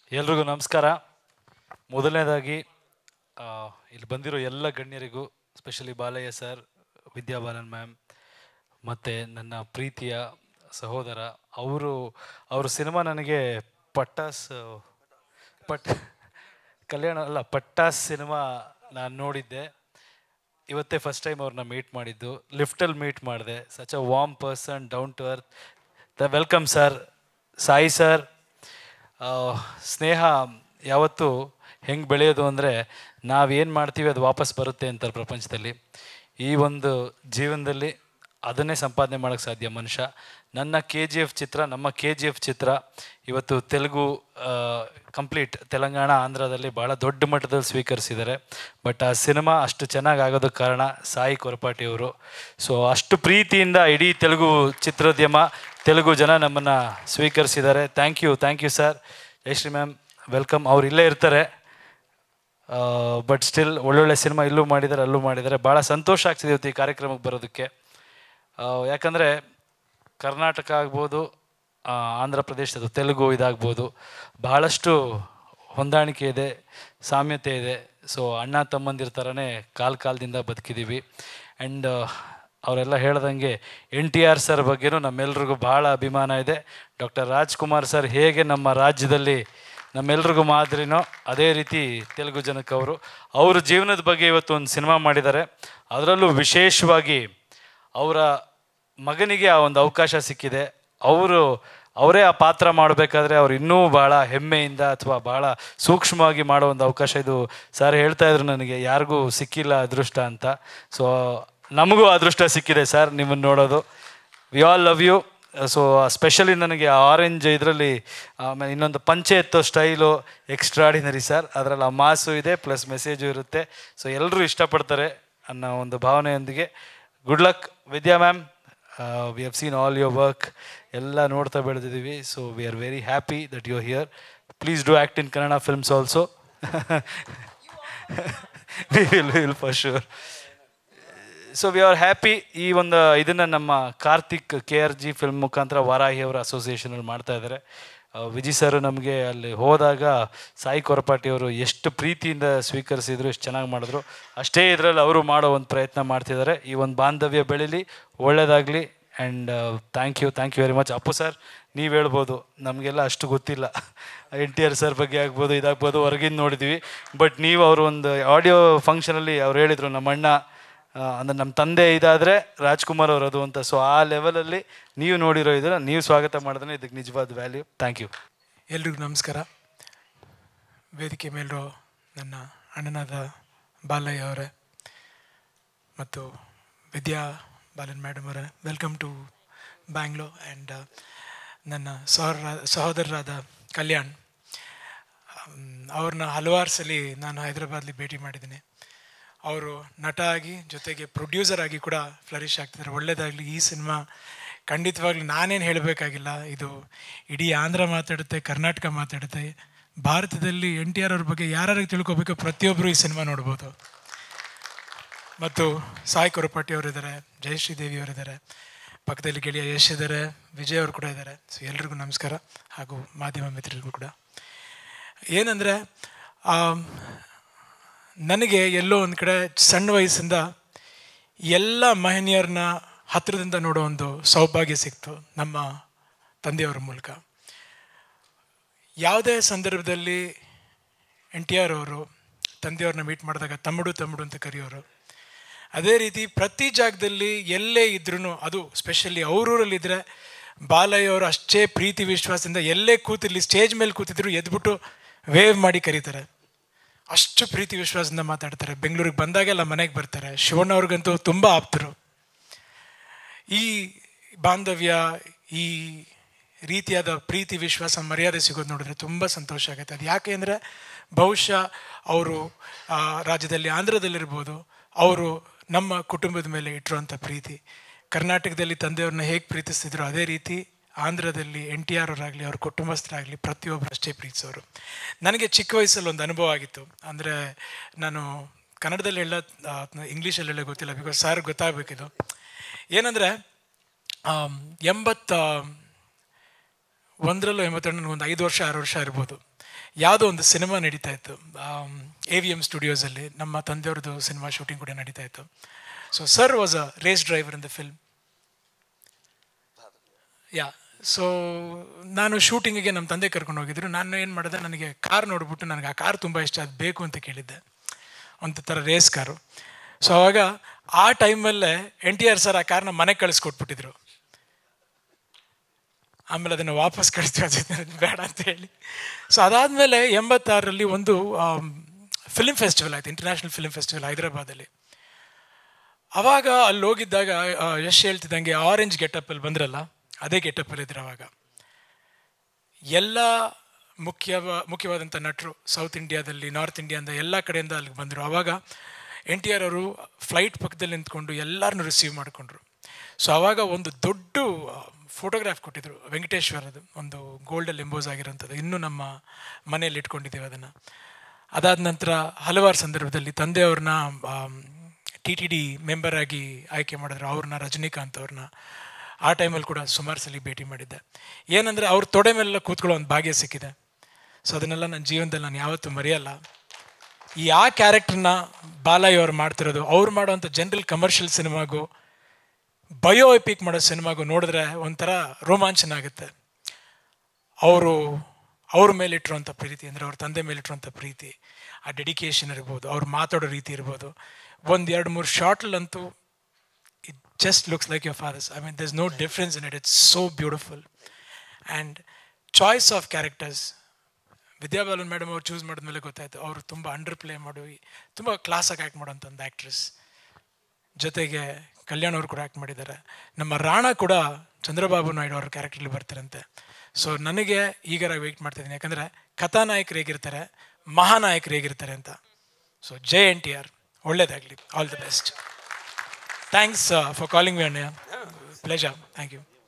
ಎಲ್ರಿಗೂ ನಮಸ್ಕಾರ ಮೊದಲನೇದಾಗಿ ಆ, ಇಲ್ಲಿ ಬಂದಿರೋ ಎಲ್ಲ ಗಣ್ಯರಿಗೂ specially Balayya sir Vidya Balan ma'am ಮತ್ತು ನನ್ನ ಪ್ರೀತಿಯ ಸಹೋದರ ಅವರು ಅವ್ರ ಸಿನಿಮಾ ನನಗೆ ಪಟ್ಟಾಸ್ ಪಟ್ ಕಲ್ಯಾಣ ಅಲ್ಲ ಪಟ್ಟಾಸ್ ಸಿನಿಮಾ ನಾನು ನೋಡಿದ್ದೆ ಇವತ್ತೇ ಫಸ್ಟ್ ಟೈಮ್ ಅವ್ರನ್ನ ಮೀಟ್ ಮಾಡಿದ್ದು ಲಿಫ್ಟಲ್ಲಿ ಮೀಟ್ ಮಾಡಿದೆ such a warm person down to earth the welcome sir Sai sir ಸ್ನೇಹ ಯಾವತ್ತೂ ಹೆಂಗೆ ಬೆಳೆಯೋದು ಅಂದರೆ ನಾವೇನು ಮಾಡ್ತೀವಿ ಅದು ವಾಪಸ್ ಬರುತ್ತೆ ಅಂತಾರೆ ಪ್ರಪಂಚದಲ್ಲಿ ಈ ಒಂದು ಜೀವನದಲ್ಲಿ ಅದನ್ನೇ ಸಂಪಾದನೆ ಮಾಡೋಕ್ಕೆ ಸಾಧ್ಯ ಮನುಷ್ಯ ನನ್ನ ಕೆ ಜಿ ಎಫ್ ಚಿತ್ರ ನಮ್ಮ ಕೆ ಜಿ ಎಫ್ ಚಿತ್ರ ಇವತ್ತು ತೆಲುಗು ಕಂಪ್ಲೀಟ್ ತೆಲಂಗಾಣ ಆಂಧ್ರದಲ್ಲಿ ಭಾಳ ದೊಡ್ಡ ಮಟ್ಟದಲ್ಲಿ ಸ್ವೀಕರಿಸಿದ್ದಾರೆ ಬಟ್ ಆ ಸಿನಿಮಾ ಅಷ್ಟು ಚೆನ್ನಾಗಿ ಆಗೋದಕ್ಕೆ ಕಾರಣ ಸಾಯಿ ಕೊರಪಾಟಿ ಅವರು ಸೊ ಅಷ್ಟು ಪ್ರೀತಿಯಿಂದ ಇಡೀ ತೆಲುಗು ಚಿತ್ರೋದ್ಯಮ ತೆಲುಗು ಜನ ನಮ್ಮನ್ನು ಸ್ವೀಕರಿಸಿದ್ದಾರೆ thank you thank you sir Jayashree ma'am welcome ಅವ್ರು ಇಲ್ಲೇ ಇರ್ತಾರೆ ಬಟ್ ಸ್ಟಿಲ್ ಒಳ್ಳೊಳ್ಳೆ ಸಿನಿಮಾ ಇಲ್ಲೂ ಮಾಡಿದ್ದಾರೆ ಅಲ್ಲೂ ಮಾಡಿದ್ದಾರೆ ಭಾಳ ಸಂತೋಷ ಆಗ್ತಿದೆ ಇವತ್ತು ಈ ಕಾರ್ಯಕ್ರಮಕ್ಕೆ ಬರೋದಕ್ಕೆ ಆ, ಯಾಕಂದರೆ ಕರ್ನಾಟಕ ಆಗ್ಬೋದು ಆ, ಆಂಧ್ರ ಪ್ರದೇಶದ ತೆಲುಗು ಇದಾಗ್ಬೋದು ಬಹಳಷ್ಟು ಹೊಂದಾಣಿಕೆ ಇದೆ ಸಾಮ್ಯತೆ ಇದೆ ಸೊ ಅಣ್ಣ ತಮ್ಮಂದಿರ ಥರನೇ ಕಾಲ ಕಾಲದಿಂದ ಬದುಕಿದ್ದೀವಿ ಆ್ಯಂಡ್ ಅವರೆಲ್ಲ ಹೇಳ್ದಂಗೆ ಎನ್ ಟಿ ಆರ್ ಸರ್ ಬಗ್ಗೆನೂ ನಮ್ಮೆಲ್ರಿಗೂ ಭಾಳ ಅಭಿಮಾನ ಇದೆ ಡಾಕ್ಟರ್ ರಾಜ್ಕುಮಾರ್ ಸರ್ ಹೇಗೆ ನಮ್ಮ ರಾಜ್ಯದಲ್ಲಿ ನಮ್ಮೆಲ್ರಿಗೂ ಮಾದರಿನೋ ಅದೇ ರೀತಿ ತೆಲುಗು ಜನಕ್ಕೆ ಅವರು ಅವ್ರ ಜೀವನದ ಬಗ್ಗೆ ಇವತ್ತು ಒಂದು ಸಿನಿಮಾ ಮಾಡಿದ್ದಾರೆ ಅದರಲ್ಲೂ ವಿಶೇಷವಾಗಿ ಅವರ ಮಗನಿಗೆ ಆ ಒಂದು ಅವಕಾಶ ಸಿಕ್ಕಿದೆ ಅವರು ಅವರೇ ಆ ಪಾತ್ರ ಮಾಡಬೇಕಾದ್ರೆ ಅವ್ರು ಇನ್ನೂ ಭಾಳ ಹೆಮ್ಮೆಯಿಂದ ಅಥವಾ ಭಾಳ ಸೂಕ್ಷ್ಮವಾಗಿ ಮಾಡೋ ಒಂದು ಅವಕಾಶ ಇದು ಸರ್ ಹೇಳ್ತಾ ಇದ್ರು ನನಗೆ ಯಾರಿಗೂ ಸಿಕ್ಕಿಲ್ಲ ಅದೃಷ್ಟ ಅಂತ ಸೊ ನಮಗೂ ಅದೃಷ್ಟ ಸಿಕ್ಕಿದೆ ಸರ್ ನಿಮ್ಮನ್ನು ನೋಡೋದು we all love you so specially ನನಗೆ ಆರೆಂಜ್ ಇದರಲ್ಲಿ ಆಮೇಲೆ ಇನ್ನೊಂದು ಪಂಚೆ ಎತ್ತೋ ಸ್ಟೈಲು ಎಕ್ಸ್ಟ್ರಾಡಿನರಿ ಸರ್ ಅದರಲ್ಲಿ ಆ ಮಾಸು ಇದೆ ಪ್ಲಸ್ ಮೆಸೇಜು ಇರುತ್ತೆ ಸೊ ಎಲ್ಲರೂ ಇಷ್ಟಪಡ್ತಾರೆ ಅನ್ನೋ ಒಂದು ಭಾವನೆಯೊಂದಿಗೆ good luck Vidya ma'am we have seen all your work ಎಲ್ಲ ನೋಡ್ತಾ ಬೆಳೆದಿದ್ದೀವಿ so we are very happy that you here please do act in Kannada films also we will will for sure so we are happy ಈ ಒಂದು ಇದನ್ನು ನಮ್ಮ Karthik K R G film ಮುಖಾಂತರ ವಾರಾಹಿ ಅವರ ಅಸೋಸಿಯೇಷನಲ್ಲಿ ಮಾಡ್ತಾ ಇದ್ದಾರೆ ಆ, ವಿಜಯ್ ಸರ್ ನಮಗೆ ಅಲ್ಲಿ ಹೋದಾಗ ಸಾಯಿ ಕೊರಪಾಟಿ ಅವರು ಎಷ್ಟು ಪ್ರೀತಿಯಿಂದ ಸ್ವೀಕರಿಸಿದ್ರು ಎಷ್ಟು ಚೆನ್ನಾಗಿ ಮಾಡಿದ್ರು ಅಷ್ಟೇ ಇದರಲ್ಲಿ ಅವರು ಮಾಡೋ ಒಂದು ಪ್ರಯತ್ನ ಮಾಡ್ತಿದ್ದಾರೆ ಈ ಒಂದು ಬಾಂಧವ್ಯ ಬೆಳೀಲಿ ಒಳ್ಳೆಯದಾಗಲಿ and thank you thank you very much Appu sir ನೀವು ಹೇಳ್ಬೋದು ನಮಗೆಲ್ಲ ಅಷ್ಟು ಗೊತ್ತಿಲ್ಲ ಎನ್ ಟಿ ಆರ್ ಸರ್ ಬಗ್ಗೆ ಆಗ್ಬೋದು ಇದಾಗ್ಬೋದು ಹೊರಗಿಂದ ನೋಡಿದ್ವಿ ಬಟ್ ನೀವು ಅವರು ಒಂದು ಆಡಿಯೋ ಫಂಕ್ಷನಲ್ಲಿ ಅವ್ರು ಹೇಳಿದರು ನಮ್ಮ ಅಣ್ಣ ಆ, ಅಂದ್ರೆ ನಮ್ಮ ತಂದೆ ಇದಾದರೆ ರಾಜ್ಕುಮಾರ್ ಅವರು ಅದು ಅಂತ ಸೊ ಆ ಲೆವೆಲಲ್ಲಿ ನೀವು ನೋಡಿರೋ ಇದನ್ನ ನೀವು ಸ್ವಾಗತ ಮಾಡಿದ್ರೆ ಇದಕ್ಕೆ ನಿಜವಾದ ವ್ಯಾಲ್ಯೂ ಥ್ಯಾಂಕ್ ಯು ಎಲ್ರಿಗೂ ನಮಸ್ಕಾರ ವೇದಿಕೆ ಮೇಲಿರೋ ನನ್ನ ಅಣ್ಣನಾದ ಬಾಲಯ್ಯ ಅವರೇ ಮತ್ತು ವಿದ್ಯಾ ಬಾಲನ್ ಮೇಡಮ್ ಅವರೇ ವೆಲ್ಕಮ್ ಟು ಬ್ಯಾಂಗ್ಳೂರ್ ಆ್ಯಂಡ್ ನನ್ನ ಸಹೋದರ ಸಹೋದರರಾದ ಕಲ್ಯಾಣ್ ಅಮ್, ಅವ್ರನ್ನ ಹಲವಾರು ಸಲ ನಾನು ಹೈದರಾಬಾದ್ಲಿ ಭೇಟಿ ಮಾಡಿದ್ದೀನಿ ಅವರು ನಟ ಆಗಿ ಜೊತೆಗೆ ಪ್ರೊಡ್ಯೂಸರ್ ಆಗಿ ಕೂಡ ಫ್ಲರಿಶ್ ಆಗ್ತಿದ್ದಾರೆ ಒಳ್ಳೇದಾಗಲಿ ಈ ಸಿನಿಮಾ ಖಂಡಿತವಾಗ್ಲೂ ನಾನೇನು ಹೇಳಬೇಕಾಗಿಲ್ಲ ಇದು ಇಡೀ ಆಂಧ್ರ ಮಾತಾಡುತ್ತೆ ಕರ್ನಾಟಕ ಮಾತಾಡುತ್ತೆ ಭಾರತದಲ್ಲಿ ಎನ್ ಟಿ ಆರ್ ಅವ್ರ ಬಗ್ಗೆ ಯಾರ್ಯಾರಿಗೆ ತಿಳ್ಕೊಬೇಕು ಪ್ರತಿಯೊಬ್ಬರು ಈ ಸಿನಿಮಾ ನೋಡ್ಬೋದು ಮತ್ತು ಸಾಯಿ ಕೊರಪಾಟಿ ಅವರಿದ್ದಾರೆ ಜಯಶ್ರೀ ದೇವಿ ಅವರಿದ್ದಾರೆ ಪಕ್ಕದಲ್ಲಿ ಗೆಳೆಯ ಯಶ್ ಇದ್ದಾರೆ ವಿಜಯ್ ಅವರು ಕೂಡ ಇದ್ದಾರೆ ಸೊ ಎಲ್ರಿಗೂ ನಮಸ್ಕಾರ ಹಾಗೂ ಮಾಧ್ಯಮ ಮಿತ್ರರಿಗೂ ಕೂಡ ಏನಂದರೆ ನನಗೆ ಎಲ್ಲೋ ಒಂದು ಕಡೆ ಸಣ್ಣ ವಯಸ್ಸಿಂದ ಎಲ್ಲ ಮಹನೀಯರನ್ನ ಹತ್ತಿರದಿಂದ ನೋಡೋ ಒಂದು ಸೌಭಾಗ್ಯ ಸಿಕ್ತು ನಮ್ಮ ತಂದೆಯವರ ಮೂಲಕ ಯಾವುದೇ ಸಂದರ್ಭದಲ್ಲಿ ಎನ್ ಟಿ ಆರ್ ಅವರು ತಂದೆಯವ್ರನ್ನ ಮೀಟ್ ಮಾಡಿದಾಗ ತಮ್ಮಡು ತಮ್ಮಡು ಅಂತ ಕರೆಯೋರು ಅದೇ ರೀತಿ ಪ್ರತಿ ಜಾಗದಲ್ಲಿ ಎಲ್ಲೇ ಇದ್ರೂ ಅದು ಸ್ಪೆಷಲಿ ಅವರೂರಲ್ಲಿದ್ದರೆ ಬಾಲಯ್ಯ ಅವರು ಅಷ್ಟೇ ಪ್ರೀತಿ ವಿಶ್ವಾಸದಿಂದ ಎಲ್ಲೇ ಕೂತಿರ್ಲಿ ಸ್ಟೇಜ್ ಮೇಲೆ ಕೂತಿದ್ರು ಎದ್ಬಿಟ್ಟು ವೇವ್ ಮಾಡಿ ಕರೀತಾರೆ ಅಷ್ಟು ಪ್ರೀತಿ ವಿಶ್ವಾಸದಿಂದ ಮಾತಾಡ್ತಾರೆ ಬೆಂಗಳೂರಿಗೆ ಬಂದಾಗೆಲ್ಲ ಮನೆಗೆ ಬರ್ತಾರೆ ಶಿವಣ್ಣ ಅವ್ರಿಗಂತೂ ತುಂಬ ಆಪ್ತರು ಈ ಬಾಂಧವ್ಯ ಈ ರೀತಿಯಾದ ಪ್ರೀತಿ ವಿಶ್ವಾಸ ಮರ್ಯಾದೆ ಸಿಗೋದು ನೋಡಿದ್ರೆ ತುಂಬ ಸಂತೋಷ ಆಗುತ್ತೆ ಅದು ಯಾಕೆ ಅಂದರೆ ಬಹುಶಃ ಅವರು ಆ, ರಾಜ್ಯದಲ್ಲಿ ಆಂಧ್ರದಲ್ಲಿರ್ಬೋದು ಅವರು ನಮ್ಮ ಕುಟುಂಬದ ಮೇಲೆ ಇಟ್ಟಿರುವಂಥ ಪ್ರೀತಿ ಕರ್ನಾಟಕದಲ್ಲಿ ತಂದೆಯವ್ರನ್ನ ಹೇಗೆ ಪ್ರೀತಿಸ್ತಿದ್ರು ಅದೇ ರೀತಿ ಆಂಧ್ರದಲ್ಲಿ ಎನ್ ಟಿ ಆರ್ ಅವರಾಗಲಿ ಅವ್ರ ಕುಟುಂಬಸ್ಥರಾಗಲಿ ಪ್ರತಿಯೊಬ್ಬರು ಅಷ್ಟೇ ಪ್ರೀತಿಸೋರು ನನಗೆ ಚಿಕ್ಕ ವಯಸ್ಸಲ್ಲಿ ಒಂದು ಅನುಭವ ಆಗಿತ್ತು ಅಂದರೆ ನಾನು ಕನ್ನಡದಲ್ಲಿ ಹೇಳ ಇಂಗ್ಲೀಷಲ್ಲಿ ಹೇಳ ಗೊತ್ತಿಲ್ಲ ಬಿಕಾಸ್ ಸಾರ್ ಗೊತ್ತಾಗಬೇಕಿದು ಏನಂದರೆ ಎಂಬತ್ತ ಒಂದರಲ್ಲೂ ಎಂಬತ್ತೆರಡು ನನಗೆ ಒಂದು ಐದು ವರ್ಷ ಆರು ವರ್ಷ ಇರ್ಬೋದು ಯಾವುದೋ ಒಂದು ಸಿನಿಮಾ ನಡೀತಾ ಇತ್ತು ಎ ವಿ ಎಮ್ ಸ್ಟುಡಿಯೋಸಲ್ಲಿ ನಮ್ಮ ತಂದೆಯವ್ರದ್ದು ಸಿನಿಮಾ ಶೂಟಿಂಗ್ ಕೂಡ ನಡೀತಾ ಇತ್ತು so sir was a race driver in the film yeah so ನಾನು ಶೂಟಿಂಗಿಗೆ ನಮ್ಮ ತಂದೆ ಕರ್ಕೊಂಡು ಹೋಗಿದ್ರು ನಾನು ಏನು ಮಾಡಿದೆ ನನಗೆ ಕಾರ್ ನೋಡ್ಬಿಟ್ಟು ನನಗೆ ಆ ಕಾರ್ ತುಂಬ ಇಷ್ಟ ಅದು ಬೇಕು ಅಂತ ಕೇಳಿದ್ದೆ ಒಂದು ಥರ ರೇಸ್ ಕಾರು ಸೊ ಅವಾಗ ಆ ಟೈಮಲ್ಲೇ ಎನ್ ಟಿ ಆರ್ ಸರ್ ಆ ಕಾರ್ನ ಮನೆಗೆ ಕಳಿಸ್ಕೊಟ್ಬಿಟ್ಟಿದ್ರು ಆಮೇಲೆ ಅದನ್ನು ವಾಪಸ್ ಕಳಿಸ್ತೀವಿ ಅಜಿತ್ ನನಗೆ ಬೇಡ ಅಂತ ಹೇಳಿ ಸೊ ಅದಾದಮೇಲೆ ಎಂಬತ್ತಾರರಲ್ಲಿ ಒಂದು ಫಿಲ್ಮ್ ಫೆಸ್ಟಿವಲ್ ಆಯಿತು ಇಂಟರ್ನ್ಯಾಷನಲ್ ಫಿಲ್ಮ್ ಫೆಸ್ಟಿವಲ್ ಹೈದರಾಬಾದಲ್ಲಿ ಅವಾಗ ಅಲ್ಲಿ ಹೋಗಿದ್ದಾಗ ಆ, ಯಶ್ ಹೇಳ್ತಿದ್ದಂಗೆ ಆರೆಂಜ್ ಗೆಟಪ್ಪಲ್ಲಿ ಬಂದ್ರಲ್ಲ ಅದೇ ಗೆಟಪ್ಪಲ್ಲಿ ಇದ್ರು ಅವಾಗ ಎಲ್ಲ ಮುಖ್ಯವ ಮುಖ್ಯವಾದಂಥ ನಟರು ಸೌತ್ ಇಂಡಿಯಾದಲ್ಲಿ ನಾರ್ತ್ ಇಂಡಿಯಾದ ಎಲ್ಲ ಕಡೆಯಿಂದ ಅಲ್ಲಿಗೆ ಬಂದರು ಆವಾಗ ಎನ್ ಟಿ ಆರ್ ಅವರು ಫ್ಲೈಟ್ ಪಕ್ಕದಲ್ಲಿ ನಿಂತ್ಕೊಂಡು ಎಲ್ಲರನ್ನೂ ರಿಸೀವ್ ಮಾಡಿಕೊಂಡ್ರು ಸೊ ಆವಾಗ ಒಂದು ದೊಡ್ಡ ಫೋಟೋಗ್ರಾಫ್ ಕೊಟ್ಟಿದ್ರು ವೆಂಕಟೇಶ್ವರದು ಒಂದು ಗೋಲ್ಡಲ್ಲಿ ಎಂಬೋಸ್ ಆಗಿರೋಂಥದ್ದು ಇನ್ನೂ ನಮ್ಮ ಮನೆಯಲ್ಲಿ ಇಟ್ಕೊಂಡಿದ್ದೇವೆ ಅದನ್ನು ಅದಾದ ನಂತರ ಹಲವಾರು ಸಂದರ್ಭದಲ್ಲಿ ತಂದೆಯವ್ರನ್ನ ಟಿ ಟಿ ಡಿ ಮೆಂಬರ್ ಆಗಿ ಆಯ್ಕೆ ಮಾಡಿದ್ರು ಅವ್ರನ್ನ ರಜನಿಕಾಂತ್ ಅವ್ರನ್ನ ಆ ಟೈಮಲ್ಲಿ ಕೂಡ ಸುಮಾರು ಸಲ ಭೇಟಿ ಮಾಡಿದ್ದೆ ಏನಂದರೆ ಅವ್ರ ತೊಡೆ ಮೇಲೆಲ್ಲ ಕೂತ್ಕೊಳ್ಳೋ ಒಂದು ಭಾಗ್ಯ ಸಿಕ್ಕಿದೆ ಸೊ ಅದನ್ನೆಲ್ಲ ನನ್ನ ಜೀವನದಲ್ಲಿ ನಾನು ಯಾವತ್ತೂ ಮರೆಯಲ್ಲ ಈ ಆ ಕ್ಯಾರೆಕ್ಟರ್ನ ಬಾಲಯ್ಯ ಅವ್ರು ಮಾಡ್ತಿರೋದು ಅವ್ರು ಮಾಡೋವಂಥ ಜನರಲ್ ಕಮರ್ಷಿಯಲ್ ಸಿನಿಮಾಗೂ ಬಯೋ ಎಪಿಕ್ ಮಾಡೋ ಸಿನಿಮಾಗೂ ನೋಡಿದ್ರೆ ಒಂಥರ ರೋಮಾಂಚನ ಆಗುತ್ತೆ ಅವರು ಅವ್ರ ಮೇಲಿಟ್ಟಿರುವಂಥ ಪ್ರೀತಿ ಅಂದರೆ ಅವ್ರ ತಂದೆ ಮೇಲಿಟ್ಟಿರುವಂಥ ಪ್ರೀತಿ ಆ ಡೆಡಿಕೇಶನ್ ಇರ್ಬೋದು ಅವ್ರು ಮಾತಾಡೋ ರೀತಿ ಇರ್ಬೋದು ಒಂದು ಎರಡು ಮೂರು ಶಾರ್ಟಲ್ಲಂತೂ it just looks like your father's I mean there is no difference in it it's so beautiful and choice of characters Vidya Balan madam ಅವ್ರು ಚೂಸ್ ಮಾಡಿದ್ಮೇಲೆ ಗೊತ್ತಾಯ್ತು ಅವರು ತುಂಬ ಅಂಡರ್ ಪ್ಲೇ ಮಾಡಿ ತುಂಬ ಕ್ಲಾಸಾಗಿ ಆ್ಯಕ್ಟ್ ಮಾಡೋಂಥ ಒಂದು ಆ್ಯಕ್ಟ್ರೆಸ್ ಜೊತೆಗೆ ಕಲ್ಯಾಣ್ ಅವರು ಕೂಡ ಆ್ಯಕ್ಟ್ ಮಾಡಿದ್ದಾರೆ ನಮ್ಮ ರಾಣ ಕೂಡ ಚಂದ್ರಬಾಬು ನಾಯ್ಡು ಅವ್ರ ಕ್ಯಾರೆಕ್ಟ್ರಲ್ಲಿ ಬರ್ತಾರಂತೆ ಸೊ ನನಗೆ ಈಗರ ವೆಯ್ಟ್ ಮಾಡ್ತಿದ್ದೀನಿ ಯಾಕಂದರೆ ಕಥಾನಾಯಕರು ಹೇಗಿರ್ತಾರೆ ಮಹಾನಾಯಕರು ಹೇಗಿರ್ತಾರೆ ಅಂತ so Jai N T R ಒಳ್ಳೇದಾಗಲಿ all the best thanks for calling me ಅಣ್ಣಯ್ಯ ಪ್ಲೇಜರ್ ಥ್ಯಾಂಕ್ ಯು